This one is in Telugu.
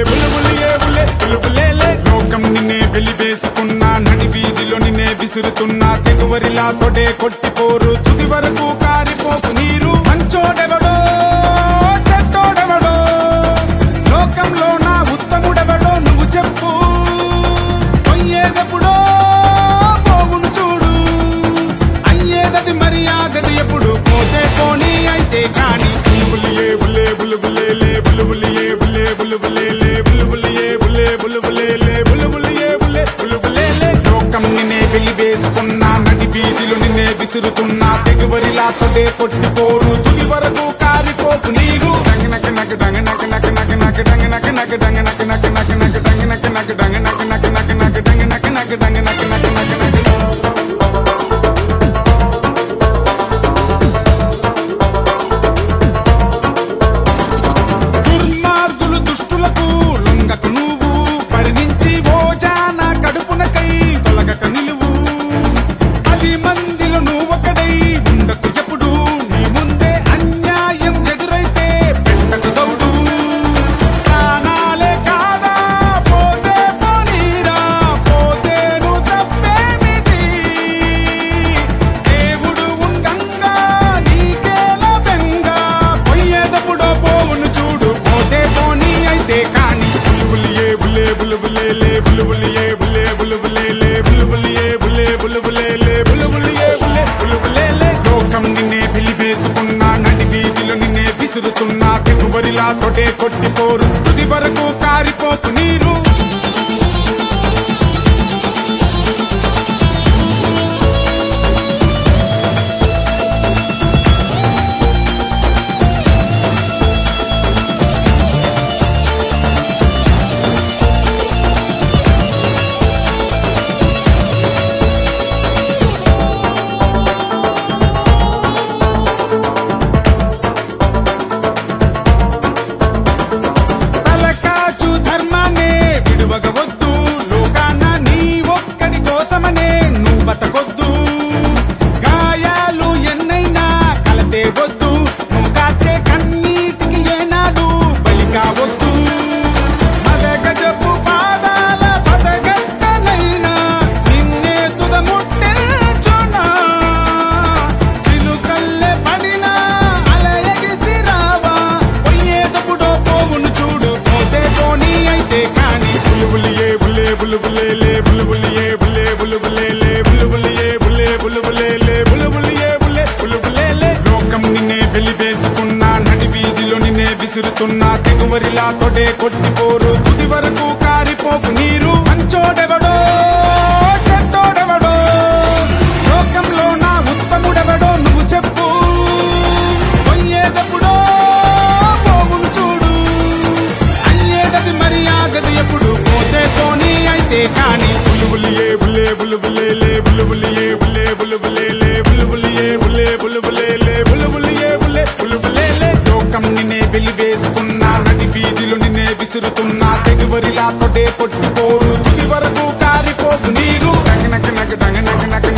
బులుబులియే బులే బులుబులేలే లోకం నిన్నే వెలివేసుకున్నా నడి వీధిలో నిన్నే విసురుతున్నా తెగువరిలా తొడే కొట్టిపోరు తుది వరకు కారిపోకు నీరు మంచోడెవడో చెడ్డోడెవడో లోకంలో నా ఉత్తముడెవడో నువ్వు చెప్పు పొయ్యేదెప్పుడో పోవును చూడు అయ్యేదది మరి ఆగది ఎప్పుడు పోతే పోనీ అయితే కాని బులుబులియే బులే బులుబులేలే బులుబులియే బులే బులుబులేలే బులుబులియే బులే బులుబులేలే బులుబులియే బులే బులుబులేలే లోకం నిన్నే వెలివేసుకున్నా నడి వీధిలో నిన్నే విసురుతున్నా తెగువరిలా తొడే కొట్టిపోరు తుది వరకు కారిపోకు నీగు డంగ నక నక డంగ నక నక నక నక డంగ నక నక డంగ నక నక నక నక డంగ నక నక డంగ నక నక నక నక డంగ నక నక డంగ నక నక నక నక దుర్మార్గులు దుష్టులకు లొంగకు నువ్వు పరిణించి ఓజాన కడుపునకై తొలగక నిలువు పది మందిలో నువ్వొకడై ఉండకు ఎప్పుడు నీ ముందే అన్యాయం ఎదురైతే పెట్టకు దౌడు ప్రాణాలే కాదా పోతే పోనీరా పోతేను తప్పేమిటి దేవుడు ఉండంగా నీకేలా బెంగా పోయేదప్పుడో పోవును చూడు పోతే పోనీ అయితే కాని బులుబులియే బులే బులుబులేలే బులుబులియే బులే బులుబులేలే బులుబులియే బులే బులుబులేలే బులుబులియే బులే బులుబులేలే లోకం నిన్నే వెలివేసుకున్నా నడి వీధిలో నిన్నే విసురుతున్నా తెగుబరిలా తొడే కొట్టిపోరు తుది వరకు కారిపోకు నీరు తలకాచు ధర్మాన్నే విడువగవద్దు లోకాన నీ ఒక్కడి కోసమనే నువ్వు బతకొద్దు గాయాలు ఎన్నైనా కలతే వద్దు నువ్వు కార్చే కన్నీటికి ఏనాడు బలి కావద్దు మదగజపు పాదాల పదగట్టనైనా నిన్నే తుదముట్టేచునా చిలుకల్లె పడినా అల ఎగిసి రావా పోయేదప్పుడో పోవును చూడు పోతే పోనీ అయితే కాని బులుబులియే బులే బులుబులేలే బులుబులియే బులే బులుబులేలే బులుబులియే బులే బులుబులేలే బులుబులియే బులే బులుబులేలే లోకం నిన్నే వెలివేసుకున్నా నడి వీధిలో నిన్నే విసురుతున్నా తెగువరిలా తొడే కొట్టిపోరు తుది వరకు కారిపోకు నీరు మంచోడెవడో చెడ్డోడెవడో లోకంలో నా ఉత్తముడెవడో నువ్వు చెప్పు పోయేదప్పుడో పోవును చూడు అయ్యేదది మరి ఆగది ఎప్పుడు పోతే పోనీ అయితే కాని బులుబులియే బులే బులుబులేలే బులుబులియే బులే బులుబులేలే బులుబులియే బులే బులుబులేలే బులుబులియే బులే బులుబులేలే లోకం నిన్నే వెలివేసుకున్నా నడి వీధిలో నిన్నే విసురుతున్నా తెగువరిలా తొడే కొట్టిపోరు తుది వరకు కారిపోకు నీరు డంగ నక నక డంగ నక నక